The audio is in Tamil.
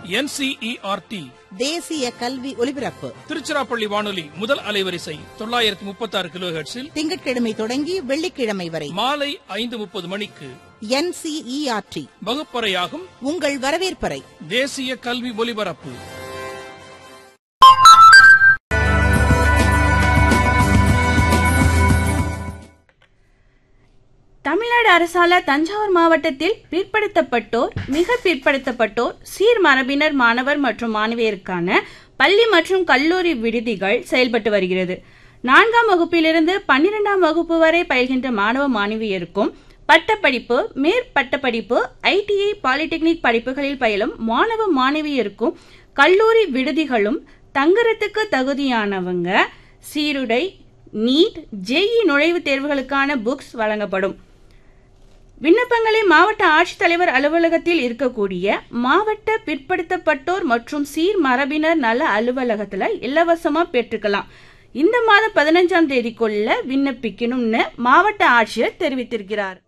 என்சிஇஆர்டி தேசிய கல்வி ஒலிபரப்பு திருச்சிராப்பள்ளி வானொலி முதல் அலைவரிசை தொள்ளாயிரத்தி முப்பத்தி ஆறு கிலோ திங்கட்கிழமை தொடங்கி வெள்ளிக்கிழமை வரை மாலை ஐந்து முப்பது மணிக்கு என்சிஇஆர்டி வகுப்பறையாகும் உங்கள் வரவேற்பறை தேசிய கல்வி ஒலிபரப்பு தமிழ்நாடு அரசால தஞ்சாவூர் மாவட்டத்தில் பிற்படுத்தப்பட்டோர் மிக பிற்படுத்தப்பட்டோர் சீர் மரபினர் மாணவர் மற்றும் மாணவியருக்கான பள்ளி மற்றும் கல்லூரி விடுதிகள் செயல்பட்டு வருகிறது நான்காம் வகுப்பிலிருந்து பன்னிரெண்டாம் வகுப்பு வரை பயில்கின்ற மாணவ மாணவியருக்கும் பட்டப்படிப்பு மேற்பட்டப்படிப்பு ஐடிஐ பாலிடெக்னிக் படிப்புகளில் பயிலும் மாணவ மாணவியருக்கும் கல்லூரி விடுதிகளும் தங்குறதுக்கு தகுதியானவங்க சீருடை நீட் ஜேஇ நுழைவுத் தேர்வுகளுக்கான புக்ஸ் வழங்கப்படும் விண்ணப்பங்களை மாவட்ட ஆட்சித்தலைவர் அலுவலகத்தில் இருக்கக்கூடிய மாவட்ட பிற்படுத்தப்பட்டோர் மற்றும் சீர் மரபினர் நல அலுவலகத்துல இலவசமா பெற்றுக்கலாம் இந்த மாதம் பதினஞ்சாம் தேதிக்குள்ள விண்ணப்பிக்கணும்னு மாவட்ட ஆட்சியர் தெரிவித்திருக்கிறார்